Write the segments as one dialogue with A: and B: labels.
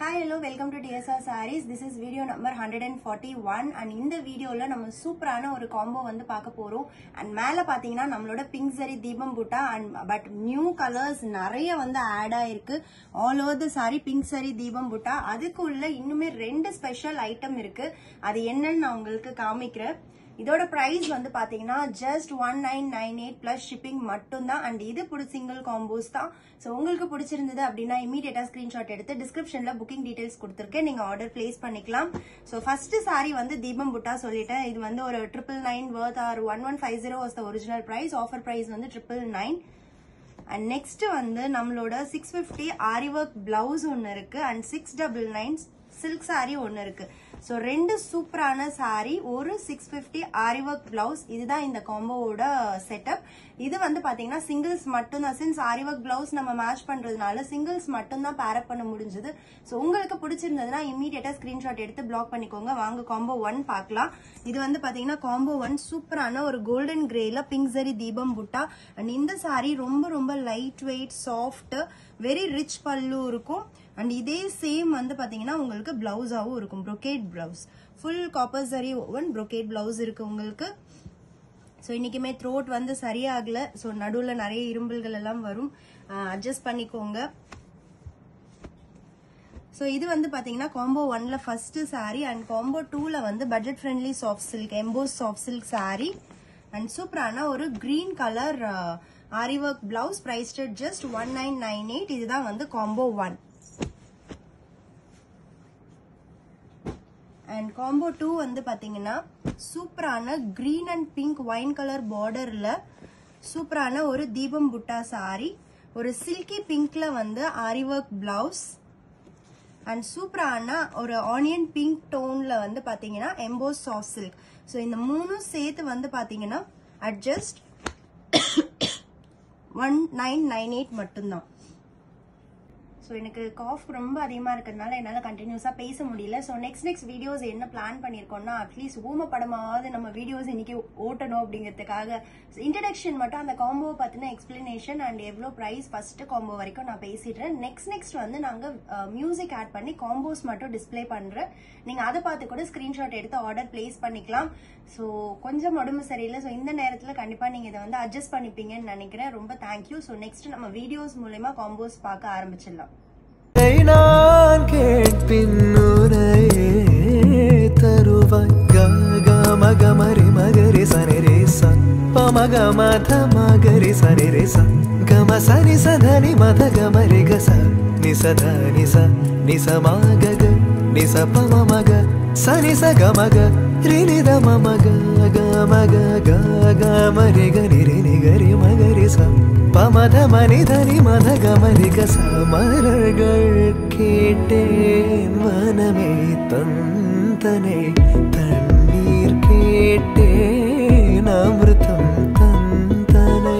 A: hi hello welcome to DSR sarees this is video number hundred and forty one and இந்த வீடியோவில் நம்ம சூப்பரான ஒரு காம்போ வந்து பார்க்க போகிறோம் அண்ட் மேலே பார்த்தீங்கன்னா நம்மளோட பிங்க் சரி தீபம் பூட்டா அண்ட் பட் நியூ கலர்ஸ் நிறைய வந்து ஆட் ஆயிருக்கு all over the sari pink sari தீபம் பூட்டா அதுக்குள்ள இன்னுமே ரெண்டு ஸ்பெஷல் ஐட்டம் இருக்கு அது என்னன்னு நான் உங்களுக்கு காமிக்கிறேன் இதோட பிரைஸ் வந்து பாத்தீங்கன்னா just one nine nine eight plus shipping மட்டும்தான் அண்ட் இது பிடி சிங்கிள் காம்போஸ் தான் ஸோ உங்களுக்கு பிடிச்சிருந்தது அப்படின்னா இமீடியட்டா ஸ்கிரீன்ஷாட் எடுத்து டிஸ்கிரிப்ஷன்ல புக்கிங் டீடைல்ஸ் கொடுத்துருக்கேன் நீங்க ஆர்டர் பிளேஸ் பண்ணிக்கலாம் ஸோ ஃபர்ஸ்ட் சாரி வந்து தீபம் புட்டா சொல்லிட்டேன் இது வந்து ஒரு triple nine worth are one one five zero was the original price offer price வந்து ட்ரிபிள் நைன் அண்ட் நெக்ஸ்ட் வந்து நம்மளோட six fifty aari work blouse ஒன்று இருக்கு and six double nine silk sari ஒன்று இருக்கு ஸோ ரெண்டு சூப்பரான சாரி ஒரு six fifty aari work blouse இதுதான் இந்த காம்போவோட செட்டப் இது வந்து பாத்தீங்கன்னா சிங்கிள்ஸ் மட்டும்தான் சின்ஸ் ஆரி ஒர்க் பிளவுஸ் நம்ம மேட்ச் பண்றதுனால சிங்கிள்ஸ் மட்டும்தான் பேரப் பண்ண முடிஞ்சது ஸோ உங்களுக்கு பிடிச்சிருந்ததுன்னா இமீடியட்டா ஸ்கிரீன்ஷாட் எடுத்து பிளாக் பண்ணிக்கோங்க வாங்க காம்போ ஒன் பார்க்கலாம் இது வந்து பாத்தீங்கன்னா காம்போ ஒன் சூப்பரான ஒரு கோல்டன் கிரேல பிங்க் சரி தீபம் புட்டா அண்ட் இந்த சாரி ரொம்ப ரொம்ப light weight soft very rich பல்லு இருக்கும் அண்ட் இதே சேம் வந்து பாத்தீங்கன்னா உங்களுக்கு பிளவுஸாவும் இருக்கும் ப்ரொகேட் பிளவுஸ் ஃபுல் காப்பர் சரி ஒன் ப்ரொகேட் பிளவுஸ் இருக்கு உங்களுக்கு ஸோ இன்னைக்குமே த்ரோட் வந்து சரியாகல ஸோ நடுவில் நிறைய இரும்பல்கள் எல்லாம் வரும் அட்ஜஸ்ட் பண்ணிக்கோங்க ஸோ இது வந்து பார்த்தீங்கன்னா காம்போ ஒன்ல ஃபர்ஸ்ட் சாரீ அண்ட் காம்போ டூல வந்து budget friendly soft silk emboss soft silk sari and சூப்பரான ஒரு green colour aari work blouse priced just one nine nine eight இதுதான் வந்து combo one and combo two வந்து பாத்தீங்கன்னா சூப்பரான green and pink wine colour பார்டர்ல சூப்பரான ஒரு தீபம் புட்டா சாரி ஒரு சில்கி பிங்க்ல வந்து ஆரி ஒர்க் பிளவுஸ் அண்ட் சூப்பரான ஒரு ஆனியன் பிங்க் டோன்ல வந்து பாத்தீங்கன்னா எம்போஸ் சாஃப்ட் சில்க் ஸோ இந்த மூணும் சேர்த்து வந்து பாத்தீங்கன்னா adjust one nine nine eight மட்டும்தான் ஸோ எனக்கு காஃப் ரொம்ப அதிகமாக இருக்கிறதுனால என்னால் கண்டினியூஸாக பேச முடியல ஸோ நெக்ஸ்ட் நெக்ஸ்ட் வீடியோஸ் என்ன பிளான் பண்ணியிருக்கோம்னா அட்லீஸ்ட் ஊம படமாவது நம்ம வீடியோஸ் இன்னைக்கு ஓட்டணும் அப்படிங்கிறதுக்காக இன்ட்ரடக்ஷன் மட்டும் அந்த காம்போ பற்றின எக்ஸ்பிளனேஷன் அண்ட் எவ்வளோ ப்ரைஸ் ஃபர்ஸ்ட் காம்போ வரைக்கும் நான் பேசிடுறேன் நெக்ஸ்ட் நெக்ஸ்ட் வந்து நாங்கள் மியூசிக் ஆட் பண்ணி காம்போஸ் மட்டும் டிஸ்பிளே பண்ணுறேன் நீங்கள் அதை பார்த்து கூட ஸ்க்ரீன்ஷாட் எடுத்து ஆர்டர் பிளேஸ் பண்ணிக்கலாம் ஸோ கொஞ்சம் உடம்பு சரியில்லை ஸோ இந்த நேரத்தில் கண்டிப்பாக நீங்கள் இதை வந்து அட்ஜஸ்ட் பண்ணிப்பீங்கன்னு நினைக்கிறேன் ரொம்ப தேங்க்யூ ஸோ நெக்ஸ்ட் நம்ம வீடியோஸ் மூலயமா காம்போஸ் பார்க்க ஆரம்பிச்சிடலாம்
B: நான் கேட்பின் உரையே தருவாய் க மக மரி மகரி சனி ரே ச ப மக மத மகரி சனி ரே ச கம சனி சதனி மத கமரி க ச நி ச த நி ச நி ச ம க க நி ச ப ம ம க சனி ச க ம க ரி நி த ம ம க க ம க க க ம ரி க நி ரி நி க ரி ம க ரி ச பமத மனிதனி மத கமதிக சமரர்கள் கேட்டேன் மனமே தந்தனை தண்ணீர் கேட்டேன் அமிர்தம் தந்தனை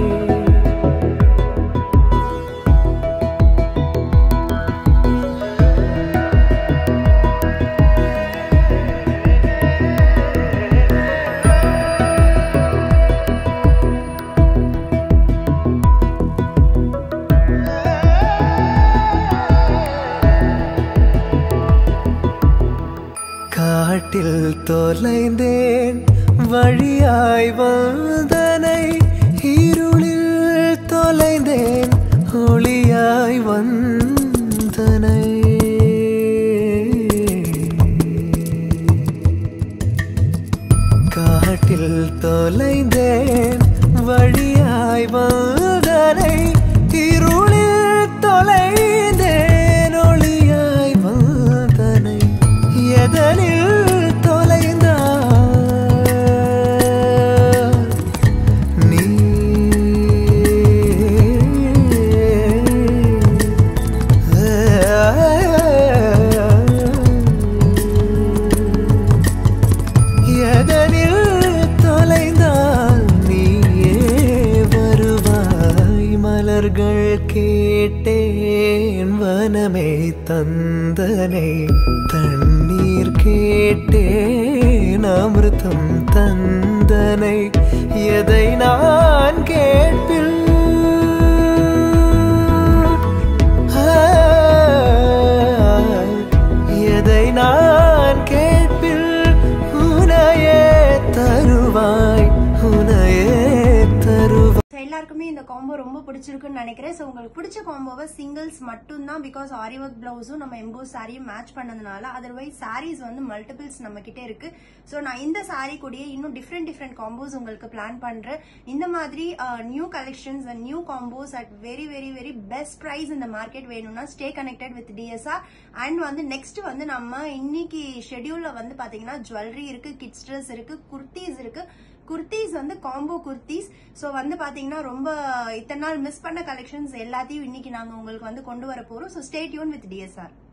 B: காட்டில் தொலைந்தேன் வழியாய் வந்தனை இருளில் தொலைந்தேன் ஒளியாய் வந்தனை காட்டில் தொலைந்தேன் வழியாய் வந்தனை இருளில் தொலைந்தேன் ஒளியாய் வந்தனை எதனில் தொலைந்தா நீ எதனில் தொலைந்தால் நீயே வருவாய் மலர்கள் கேட்டேன் வனமே தந்தனை தண்ணீர் கேட்டேன் அமிர்தம் தந்தனை எதை நான் கேட்பில் ஆ
A: எல்லாருக்குமே இந்த காம்போ ரொம்ப பிடிச்சிருக்குன்னு நினைக்கிறேன் ஸோ உங்களுக்கு பிடிச்ச காம்போவை சிங்கிள்ஸ் மட்டும்தான் பிகாஸ் ஆரி ஒர்க் பிளவுஸும் நம்ம எம்போ சாரியும் மேட்ச் பண்ணதுனால அதர்வைஸ் சாரீஸ் வந்து மல்டிபிள்ஸ் நம்ம கிட்ட இருக்கு ஸோ நான் இந்த சாரீ கூடயே இன்னும் டிஃப்ரெண்ட் டிஃப்ரெண்ட் காம்போஸ் உங்களுக்கு பிளான் பண்றேன் இந்த மாதிரி new collections and new combos at very very very best price இந்த மார்க்கெட் வேணும்னா stay connected with DSR and வந்து நெக்ஸ்ட் வந்து நம்ம இன்னைக்கு ஷெட்யூல்ல வந்து பாத்தீங்கன்னா ஜுவல்லரி இருக்கு கிட்ஸ் ட்ரெஸ் இருக்கு குர்த்திஸ் இருக்கு குர்த்திஸ் வந்து காம்போ குர்த்திஸ் ஸோ வந்து பாத்தீங்கன்னா ரொம்ப இத்தனை நாள் மிஸ் பண்ண கலெக்ஷன்ஸ் எல்லாத்தையும் இன்னைக்கு நாங்க உங்களுக்கு வந்து கொண்டு வர போறோம் so stay tuned with TSR